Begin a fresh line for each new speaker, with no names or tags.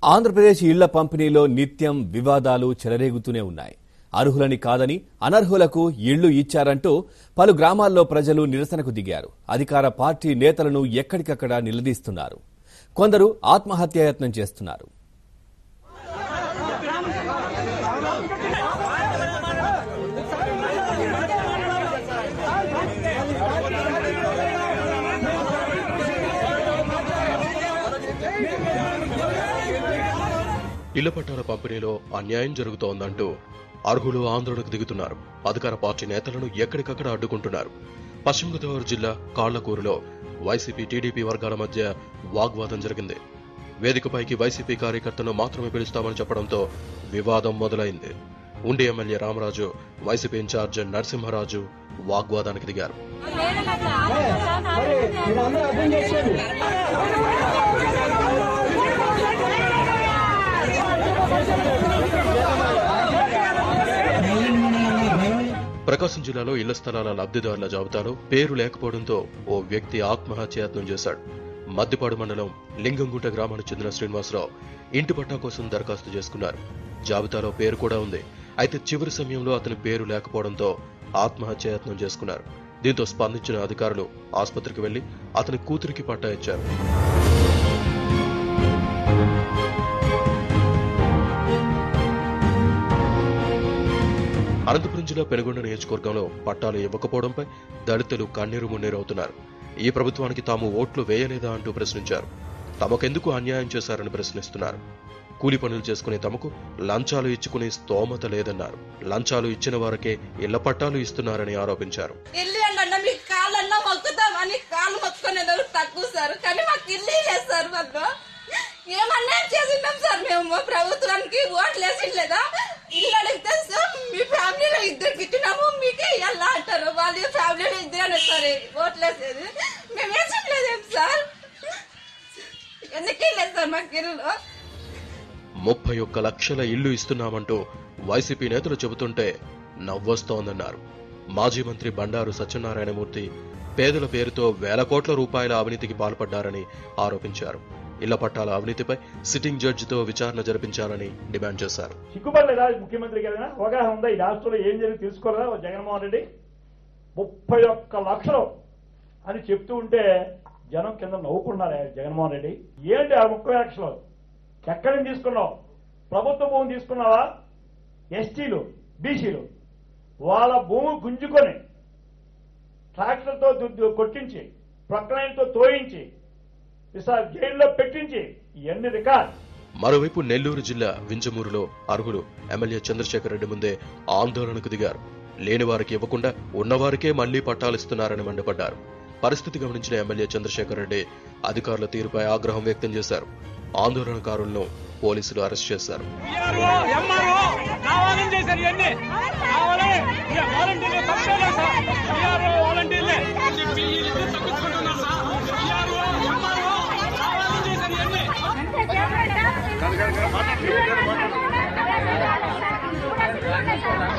ఆంధ్రప్రదేశ్ ఇళ్ల పంపిణీలో నిత్యం వివాదాలు చెలరేగుతూనే ఉన్నాయి అర్హులని కాదని అనర్హులకు ఇళ్లు ఇచ్చారంటూ పలు గ్రామాల్లో ప్రజలు నిరసనకు దిగారు అధికార పార్టీ నేతలను ఎక్కడికక్కడ నిలదీస్తున్నారు కొందరు ఆత్మహత్యాయత్నం చేస్తున్నారు
ఇళ్ల పట్టాల పంపిణీలో అన్యాయం జరుగుతోందంటూ అర్హులు ఆందోళనకు దిగుతున్నారు అధికార పార్టీ నేతలను ఎక్కడికక్కడ అడ్డుకుంటున్నారు పశ్చిమ గోదావరి జిల్లా కాళ్లకూరులో వైసీపీ టీడీపీ వర్గాల మధ్య వాగ్వాదం జరిగింది వేదికపైకి వైసీపీ కార్యకర్తను మాత్రమే పిలుస్తామని చెప్పడంతో వివాదం మొదలైంది Undi MLA Ramaraju YCP in charge Narasimharaju వాగ్వాదానికి దిగారు ప్రకాశం జిల్లాలో ఇళ్ల స్థలాల లబ్ధిదారుల జాబితాలో పేరు లేకపోవడంతో ఓ వ్యక్తి ఆత్మహత్యాయత్నం చేశాడు మద్దిపాడు మండలం లింగంగుంట గ్రామానికి చెందిన శ్రీనివాసరావు ఇంటి పట్టా కోసం దరఖాస్తు చేసుకున్నారు జాబితాలో పేరు కూడా ఉంది అయితే చివరి సమయంలో అతని పేరు లేకపోవడంతో ఆత్మహత్యాయత్నం చేసుకున్నారు దీంతో స్పందించిన అధికారులు ఆసుపత్రికి వెళ్లి అతని కూతురికి పట్టా ఇచ్చారు అనంతపురం జిల్లా పెనుగొండ నియోజకవర్గంలో పట్టాలు ఇవ్వకపోవడంపై దళితులు కన్నీరు మున్నీరు అవుతున్నారు ఈ ప్రభుత్వానికి తాము ఓట్లు వేయలేదా అంటూ ప్రశ్నించారు తమకెందుకు అన్యాయం చేశారని ప్రశ్నిస్తున్నారు కూలి పనులు చేసుకునే తమకు లంచాలు ఇచ్చుకునే స్తోమత లేదన్నారు లంచాలు ఇచ్చిన వారికే ఇళ్ల పట్టాలు ఇస్తున్నారని ఆరోపించారు
ఇల్లు ఏంటన్నా మీకు కాళ్ళన్నా మొక్కుతామని కాళ్ళు మొక్కుకునేది తక్కువ సార్ కానీ మాకు ఇల్లు లేదు సార్ మాకు ఏమన్నా చేసింటాం సార్ మేము ప్రభుత్వానికి ఓట్లు వేసిండ్లేదా ఇల్లు అడిగితే సార్ మీ ఫ్యామిలీలో ఇద్దరికి ఇచ్చినాము మీకే ఎలా అంటారు వాళ్ళ ఫ్యామిలీలో ఇద్దరు సార్ ఓట్లు వేసేది మేము వేసిండలేదేం సార్ ఎందుకు లేదు సార్ మాకు ఇల్లు
ముప్పై ఒక్క లక్షల ఇల్లు ఇస్తున్నామంటూ వైసీపీ నేతలు చెబుతుంటే నవ్వొస్తోందన్నారు మాజీ మంత్రి బండారు సత్యనారాయణమూర్తి పేదల పేరుతో వేల కోట్ల రూపాయల అవినీతికి పాల్పడ్డారని ఆరోపించారు ఇళ్ల పట్టాల అవినీతిపై సిట్టింగ్ జడ్జితో విచారణ జరిపించాలని డిమాండ్ చేశారు
సిగ్గుపడలేదా ముఖ్యమంత్రికి ఏదైనా అవగాహన ఉందా ఈ రాష్ట్రంలో ఏం జరిగి తెలుసుకోలేదా ఓ జగన్మోహన్ రెడ్డి ముప్పై ఒక్క లక్షలు అని చెప్తూ ఉంటే జనం కింద నవ్వుకున్నారు ఆయన జగన్మోహన్ రెడ్డి ఏంటి ఆ ముప్పై లక్షలు ఎక్కడి నుంచి తీసుకున్నావు ప్రభుత్వ భూమి తీసుకున్నావా ఎస్టీలు బీసీలు వాళ్ళ భూమి గుంజుకొని ట్రాక్టర్తో దు- దు- కొట్టించి ప్రొక్లైన్తో తోయించి విసా జైల్లో పెట్టించి ఇవన్నీ రికార్డ్
మరోవైపు నెల్లూరు జిల్లా వింజమూరులో అర్హులు ఎమ్మెల్యే చంద్రశేఖర్ రెడ్డి ముందే ఆందోళనకు దిగారు లేని వారికి ఇవ్వకుండా ఉన్నవారికే మళ్లీ పట్టాలిస్తున్నారని మండిపడ్డారు పరిస్థితి గమనించిన ఎమ్మెల్యే చంద్రశేఖర్ రెడ్డి అధికారుల తీరుపై ఆగ్రహం వ్యక్తం చేశారు ఆందోళనకారులను పోలీసులు అరెస్ట్ చేశారు
ఎంఆర్ఓ కావాలని చేశారు ఇవన్నీ కావాలి ఇక వాలంటీర్లు తప్పేలా సార్ విఆర్ఓ వాలంటీర్లే వీళ్ళిద్దరూ తప్పించుకుంటున్నారు సార్ విఆర్ఓ ఎంఆర్ఓ కావాలని చేశారు ఇవన్నీ
అంటే